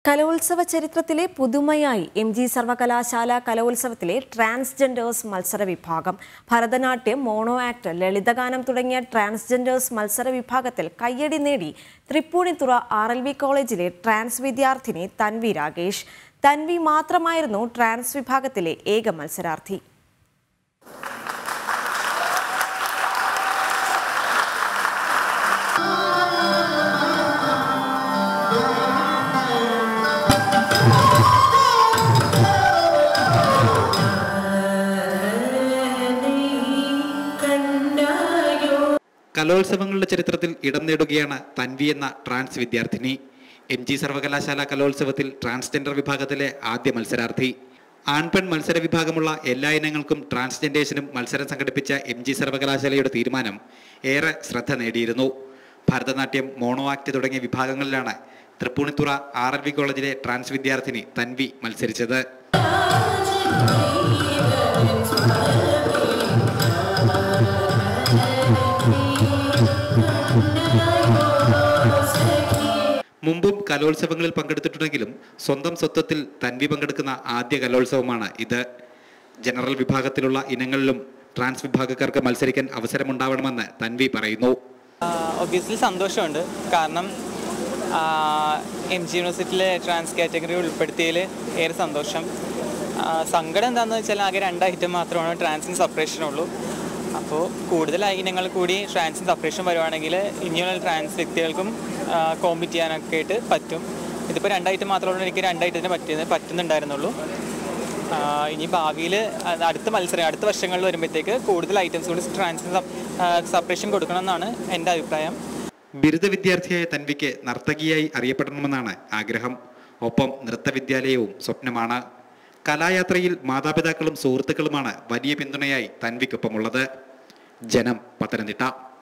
കലോത്സവ ചരിത്രത്തിലെ പുതുമയായി M G സർവകലാശാല കലോത്സവത്തിലെ ട്രാൻസ്ജെൻഡേഴ്സ് മത്സര വിഭാഗം ഭരതനാട്യം മോണോ ആക്ട് ലളിതഗാനം തുടങ്ങിയ ട്രാൻസ്ജെൻഡേഴ്സ് മത്സര വിഭാഗത്തിൽ കയ്യടി നേടി തൃപ്പൂണിത്തുറ ആർ എൽ വി കോളേജിലെ ട്രാൻസ് വിദ്യാർത്ഥിനി തൻവി രാഗേഷ് തൻവി മാത്രമായിരുന്നു ട്രാൻസ് വിഭാഗത്തിലെ ഏക മത്സരാർത്ഥി കലോത്സവങ്ങളുടെ ചരിത്രത്തിൽ ഇടം നേടുകയാണ് തൻവി എന്ന ട്രാൻസ് വിദ്യാർത്ഥിനി എം ജി സർവകലാശാല കലോത്സവത്തിൽ ട്രാൻസ്ജെൻഡർ വിഭാഗത്തിലെ ആദ്യ മത്സരാർത്ഥി ആൺപെൺ മത്സര വിഭാഗമുള്ള എല്ലാ ഇനങ്ങൾക്കും ട്രാൻസ്ജെൻഡേഴ്സിനും മത്സരം സംഘടിപ്പിച്ച എം ജി സർവകലാശാലയുടെ തീരുമാനം ഏറെ ശ്രദ്ധ നേടിയിരുന്നു ഭരതനാട്യം മോണോ ആക്ട് തുടങ്ങിയ വിഭാഗങ്ങളിലാണ് തൃപ്പൂണിത്തുറ ആർ എൽ വി കോളേജിലെ ട്രാൻസ് വിദ്യാർത്ഥിനി തൻവി മത്സരിച്ചത് മുമ്പും കലോത്സവങ്ങളിൽ പങ്കെടുത്തിട്ടുണ്ടെങ്കിലും സ്വന്തം സ്വത്വത്തിൽ തൻവി പങ്കെടുക്കുന്ന ആദ്യ കലോത്സവമാണ് ഇത് ജനറൽ വിഭാഗത്തിലുള്ള ഇനങ്ങളിലും ട്രാൻസ് വിഭാഗക്കാർക്ക് മത്സരിക്കാൻ അവസരമുണ്ടാവണമെന്ന് തൻവി പറയുന്നു ഒബ്വിയസ്ലി സന്തോഷമുണ്ട് കാരണം എം ജി യൂണിവേഴ്സിറ്റിയിലെ ട്രാൻസ് കാറ്റഗറി ഉൾപ്പെടുത്തിയതിൽ ഏറെ സന്തോഷം ആ, സങ്കടം എന്താണെന്ന് വെച്ചാൽ ആകെ രണ്ട് ഐറ്റം മാത്രമാണ് ട്രാൻസിന് സെപ്പറേഷൻ ഉള്ളൂ അപ്പോൾ കൂടുതൽ ഇനങ്ങൾ കൂടി ട്രാൻസിന് സെപ്പറേഷൻ വരുവാണെങ്കിൽ ഇനിയുള്ള ട്രാൻസ് വ്യക്തികൾക്കും കോമ്പീറ്റ് ചെയ്യാനൊക്കെ ആയിട്ട് പറ്റും ഇതിപ്പോൾ രണ്ട് ഐറ്റം മാത്രമാണ് എനിക്ക് രണ്ട് ഐറ്റത്തിന് പറ്റിയത് പറ്റുന്നുണ്ടായിരുന്നുള്ളൂ ആ, ഇനി ഭാവിയിൽ അടുത്ത മത്സരം അടുത്ത വർഷങ്ങളിൽ വരുമ്പോഴത്തേക്ക് കൂടുതൽ ഐറ്റംസ് കൂടി ട്രാൻസിന് സെപ്പറേഷൻ കൊടുക്കണം എന്നാണ് എൻ്റെ അഭിപ്രായം ബിരുദ വിദ്യാർത്ഥിയായ തൻവിക്ക് നർത്തകിയായി അറിയപ്പെടണമെന്നാണ് ആഗ്രഹം ഒപ്പം നൃത്തവിദ്യാലയവും സ്വപ്നമാണ് കലായാത്രയിൽ മാതാപിതാക്കളും സുഹൃത്തുക്കളുമാണ് വലിയ പിന്തുണയായി തൻവിക്കൊപ്പമുള്ളത് ജനം പത്തനംതിട്ട